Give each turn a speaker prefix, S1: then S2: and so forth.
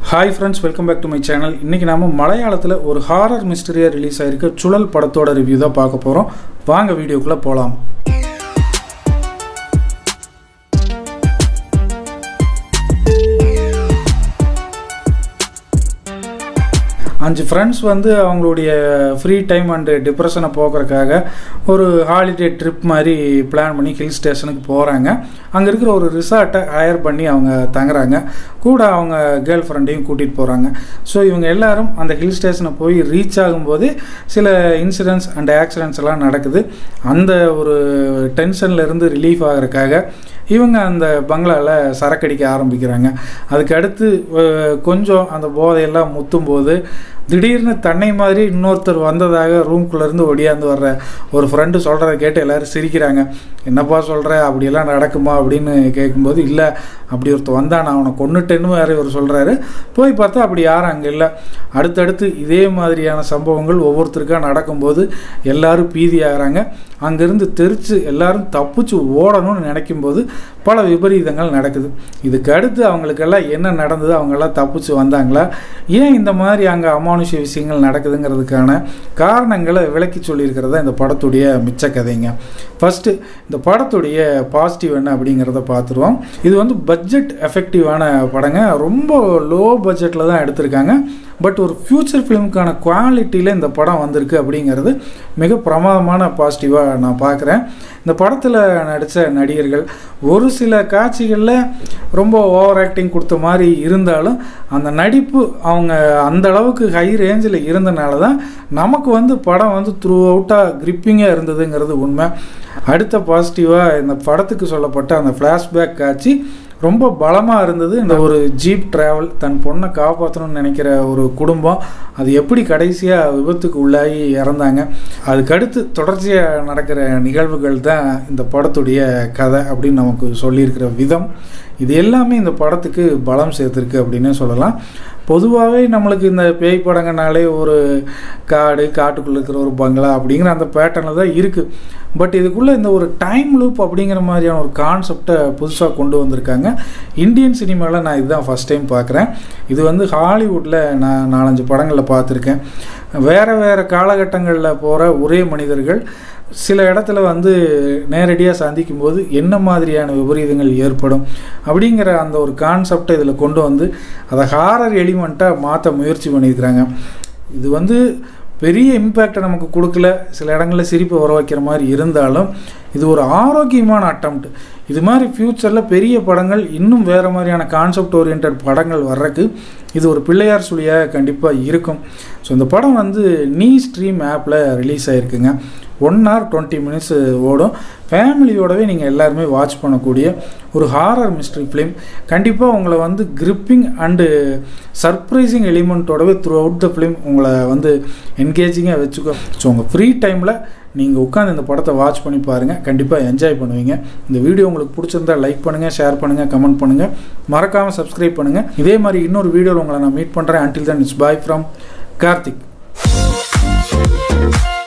S1: hi friends welcome back to my channel இன்றைக்கி நாம மலையாளத்தில் ஒரு ஹாரர் மிஸ்டரியாக ரிலீஸ் ஆகிருக்க சுழல் படத்தோட ரிவ்யூ தான் பார்க்க போகிறோம் வாங்க வீடியோக்குள்ளே போகலாம் அஞ்சு ஃப்ரெண்ட்ஸ் வந்து அவங்களுடைய ஃப்ரீ டைம் அண்டு டிப்ரெஷனை போக்குறதுக்காக ஒரு ஹாலிடே ட்ரிப் மாதிரி பிளான் பண்ணி ஹில் ஸ்டேஷனுக்கு போகிறாங்க அங்கே இருக்கிற ஒரு ரிசார்ட்டை ஹயர் பண்ணி அவங்க தங்குறாங்க கூட அவங்க கேர்ள் ஃப்ரெண்டையும் கூட்டிகிட்டு போகிறாங்க ஸோ இவங்க எல்லாரும் அந்த ஹில் ஸ்டேஷனை போய் ரீச் ஆகும்போது சில இன்சிடென்ட்ஸ் அண்ட் ஆக்சிடென்ட்ஸ் எல்லாம் நடக்குது அந்த ஒரு டென்ஷன்ல இருந்து ரிலீஃப் ஆகிறதுக்காக இவங்க அந்த பங்களாவில் சரக்கடிக்க ஆரம்பிக்கிறாங்க அதுக்கு அடுத்து அஹ், கொஞ்சம் அந்த போதையெல்லாம் முத்தும்போது திடீர்னு தன்னை மாதிரி இன்னொருத்தர் வந்ததாக ரூம்குள்ளேருந்து ஒடியாந்து வர்ற ஒரு ஃப்ரெண்டு சொல்கிறத கேட்டு எல்லோரும் சிரிக்கிறாங்க என்னப்பா சொல்கிற அப்படியெல்லாம் நடக்குமா அப்படின்னு கேட்கும்போது இல்லை அப்படி ஒருத்தர் வந்தான் நான் அவனை கொண்டுட்டேன்னு வேற இவர் சொல்கிறாரு போய் பார்த்தா அப்படி யாரும் அங்கே இல்லை அடுத்தடுத்து இதே மாதிரியான சம்பவங்கள் ஒவ்வொருத்தருக்காக நடக்கும்போது எல்லாரும் பீதியாகிறாங்க அங்கேருந்து தெரிச்சு எல்லாரும் தப்பிச்சு ஓடணும்னு நினைக்கும்போது பல விபரீதங்கள் நடக்குது இதுக்கு அடுத்து அவங்களுக்கெல்லாம் என்ன நடந்தது அவங்கெல்லாம் தப்பிச்சு வந்தாங்களா ஏன் இந்த மாதிரி அங்கே அமானுஷ்ய விஷயங்கள் நடக்குதுங்கிறதுக்கான காரணங்களை விளக்கி சொல்லியிருக்கிறதா இந்த படத்துடைய மிச்ச கதைங்க ஃபஸ்ட்டு இந்த படத்துடைய பாசிட்டிவ் என்ன அப்படிங்கிறத பார்த்துருவோம் இது வந்து பட்ஜெட் எஃபெக்டிவான படங்க ரொம்ப லோ பட்ஜெட்டில் தான் எடுத்திருக்காங்க பட் ஒரு ஃப்யூச்சர் ஃபிலிமுக்கான குவாலிட்டியில் இந்த படம் வந்திருக்கு அப்படிங்கிறது மிக பிரமாதமான பாசிட்டிவாக நான் பார்க்குறேன் இந்த படத்தில் நடித்த நடிகர்கள் ஒரு சில காட்சிகளில் ரொம்ப ஓவர் ஆக்டிங் கொடுத்த மாதிரி இருந்தாலும் அந்த நடிப்பு அவங்க அந்த அளவுக்கு ஹை ரேஞ்சில் இருந்தனால தான் நமக்கு வந்து படம் வந்து த்ரூ அவுட்டாக கிரிப்பிங்காக இருந்ததுங்கிறது உண்மை அடுத்த பாசிட்டிவாக இந்த படத்துக்கு சொல்லப்பட்ட அந்த ஃப்ளாஷ்பேக் காட்சி ரொம்ப பலமாக இருந்தது இந்த ஒரு ஜீப் டிராவல் தன் பொண்ணை காப்பாற்றணும்னு நினைக்கிற ஒரு குடும்பம் அது எப்படி கடைசியாக விபத்துக்கு உள்ளாகி இறந்தாங்க அதுக்கடுத்து தொடர்ச்சியாக நடக்கிற நிகழ்வுகள் தான் இந்த படத்துடைய கதை அப்படின்னு நமக்கு சொல்லியிருக்கிற விதம் இது எல்லாமே இந்த படத்துக்கு பலம் சேர்த்துருக்கு அப்படின்னு சொல்லலாம் பொதுவாகவே நம்மளுக்கு இந்த பேய் படங்கனாலே ஒரு காடு காட்டுக்குள்ளே இருக்கிற ஒரு பங்களா அப்படிங்கிற அந்த பேட்டர்னில் தான் இருக்குது பட் இதுக்குள்ளே இந்த ஒரு டைம் லூப் அப்படிங்கிற மாதிரியான ஒரு கான்செப்டை புதுசாக கொண்டு வந்திருக்காங்க இந்தியன் சினிமாவில் நான் இதுதான் ஃபஸ்ட் டைம் பார்க்குறேன் இது வந்து ஹாலிவுட்டில் நான் நாலஞ்சு படங்களில் பார்த்துருக்கேன் வேறு வேறு காலகட்டங்களில் போகிற ஒரே மனிதர்கள் சில இடத்துல வந்து நேரடியாக சந்திக்கும் போது என்ன மாதிரியான விபரீதங்கள் ஏற்படும் அப்படிங்கிற அந்த ஒரு கான்செப்டை இதில் கொண்டு வந்து அதை ஹாரர் எலிமெண்ட்டாக மாற்ற முயற்சி பண்ணியிருக்கிறாங்க இது வந்து பெரிய இம்பேக்டை நமக்கு கொடுக்கல சில இடங்களில் சிரிப்பு வர வைக்கிற மாதிரி இருந்தாலும் இது ஒரு ஆரோக்கியமான அட்டம்ப்ட் இது மாதிரி ஃப்யூச்சரில் பெரிய படங்கள் இன்னும் வேறு மாதிரியான கான்செப்ட் ஓரியன்ட் படங்கள் வர்றதுக்கு இது ஒரு பிள்ளையார் சுழியாக கண்டிப்பாக இருக்கும் ஸோ இந்த படம் வந்து நீ ஸ்ட்ரீம் ஆப்பில் ரிலீஸ் ஆகிருக்குங்க ஒன் ஹவர் டுவெண்ட்டி மினிட்ஸ் ஓடும் ஃபேமிலியோடவே நீங்கள் எல்லாருமே வாட்ச் பண்ணக்கூடிய ஒரு ஹாரர் மிஸ்ட்ரி ஃபிலிம் கண்டிப்பாக உங்களை வந்து கிரிப்பிங் அண்டு சர்ப்ரைசிங் எலிமெண்ட்டோடவே த்ரூ அவுட் த ஃபிலிம் உங்களை வந்து என்கேஜிங்காக வச்சுக்கோ ஸோ உங்கள் ஃப்ரீ டைமில் நீங்கள் உட்காந்து இந்த படத்தை வாட்ச் பண்ணி பாருங்கள் கண்டிப்பாக என்ஜாய் பண்ணுவீங்க இந்த வீடியோ உங்களுக்கு பிடிச்சிருந்தா லைக் பண்ணுங்கள் ஷேர் பண்ணுங்கள் கமெண்ட் பண்ணுங்கள் மறக்காமல் சப்ஸ்கிரைப் பண்ணுங்கள் இதே மாதிரி இன்னொரு வீடியோவில் உங்களை நான் மீட் பண்ணுறேன் until then it's bye from Karthik